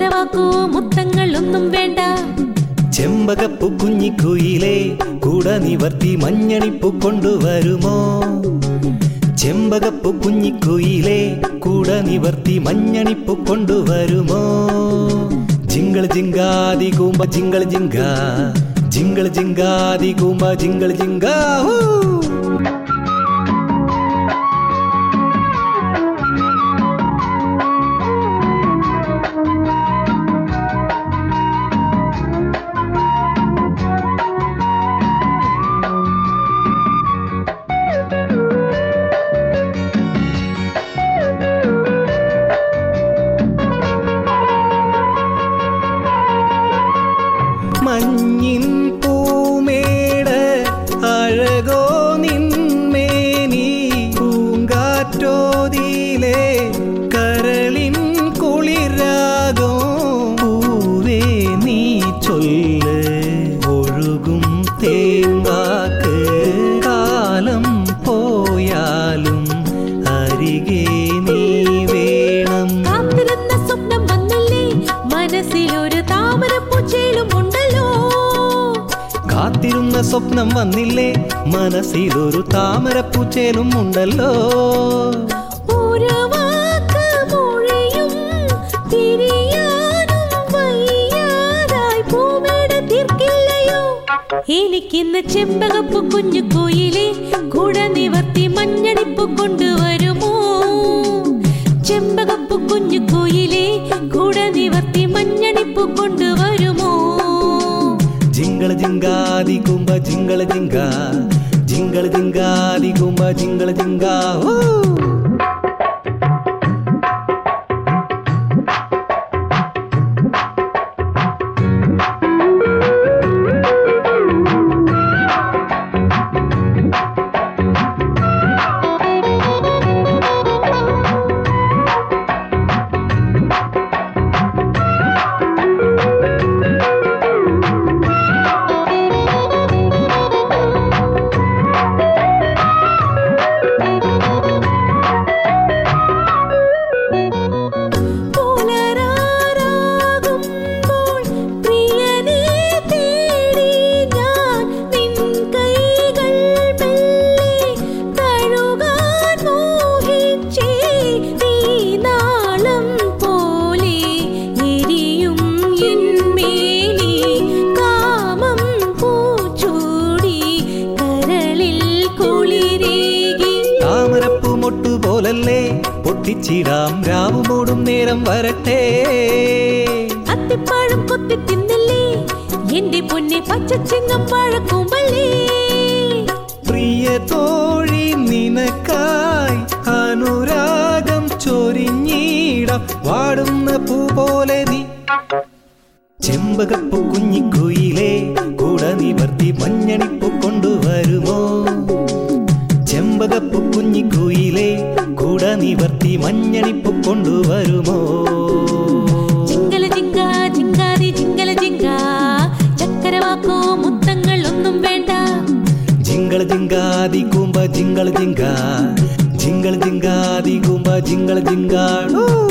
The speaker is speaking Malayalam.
ചക്കരവാക്കോ മുത്തങ്ങൾ ഒന്നും വേണ്ട ചെമ്പകപ്പു കുഞ്ഞിക്കുയിലേ കൂട നിവർത്തി മഞ്ഞണിപ്പു കൊണ്ടുവരുമോ ചെമ്പകപ്പു കുഞ്ഞിക്കുയിലേ കൂട നിവർത്തി മഞ്ഞണിപ്പു കൊണ്ടുവരുമോ ജിങ്കൾ ജിങ്കാതി കൂമ്പ ജിങ്കൾ ജിങ്ക ജിങ്കൾ ജിങ്കാതി കൂമ്പ ജിങ്കൾ ജിങ്കാ ഹൂ. മഞ്ഞിൻ പൂമേട് അഴകോ നിന്മേനി പൂങ്കാറ്റോതിയിലെ കരളിൻ കുളിരാകോ പൂവേ നീ ചൊല്ല് ഒഴുകും തേങ്കാക്ക് കാലം പോയാലും അരികെ നീ വേണം കാത്തിരുന്ന സ്വപ്നം വന്നില്ലേ മനസ്സിലൊരു താമരപ്പൂച്ചയിലും ഉണ്ടല്ലോ കാത്തിരുന്ന സ്വപ്നം വന്നില്ലേ മനസ്സിലൊരു താമരപ്പൂച്ചേലും ഉണ്ടല്ലോ ഒരു വാക്ക് മൊഴിയും തിരിയാനും വയ്യാതായി പൂമേട തീർക്കില്ലയോ എനിക്കിന്ന് ചെമ്പകപ്പു കുഞ്ഞു കോയിലെ കുട നിവർത്തി മഞ്ഞണിപ്പു കൊണ്ടുവരുമോ ചെമ്പകപ്പു കുഞ്ഞു കോയിലെ കുട നിവർത്തി മഞ്ഞണിപ്പു കൊണ്ടുവരുമോ ജിങ്കള ജിങ്കാതി കുമ്പ ജിങ്കള ജിങ്ക ജിങ്കള ജിങ്കാതി കുമ്പ ജിങ്കള ജിങ്ക ഊ. പുലരാറാകുമ്പോൾ പ്രിയനെ തേടി ഞാൻ നിൻ കൈകൾ മെല്ലെ തഴുകാൻ മോഹിച്ചേ നീ നാളം പോലെ എരിയും എൻ മേനി കാമം പൂച്ചൂടി കരളിൽ കുളിരേകി താമരപ്പൂ മൊട്ടു പോലല്ലേ പൊട്ടിച്ചിടാം രാവുമൂടും നേരം വരട്ടെ അത്തിപ്പഴം കൊത്തി തിന്നല്ലേ എന്റെ പൊന്നെ പച്ചച്ചിങ്ങം പഴക്കുമ്പല്ലേ പ്രിയ തോഴി നിനക്കായി അനുരാഗം ചൊരിഞ്ഞീടാം വാടുന്ന പൂ പോലെ നീ ചെമ്പകപ്പൂ കുഞ്ഞിക്കുയിലേ കൂട നിവർത്തി മഞ്ഞണിപ്പൂ കൊണ്ടുവരുമോ ചെമ്പകപ്പൂ കുഞ്ഞിക്കുയിലേ കൂട നിവർത്തി മഞ്ഞണിപ്പൂ കൊണ്ടുവരുമോ ജിങ്കല ജിങ്ക ജിങ്കാതി ജിങ്കല ജിങ്ക ചക്കരവാക്കോ മുത്തങ്ങൾ ഒന്നും വേണ്ട ജിങ്കള ജിങ്കാതി കൂമ്പ ജിങ്കള ജിങ്ക ജിങ്കള ജിങ്കാതി കൂമ്പ ജിങ്കള ജിങ്കാളൂ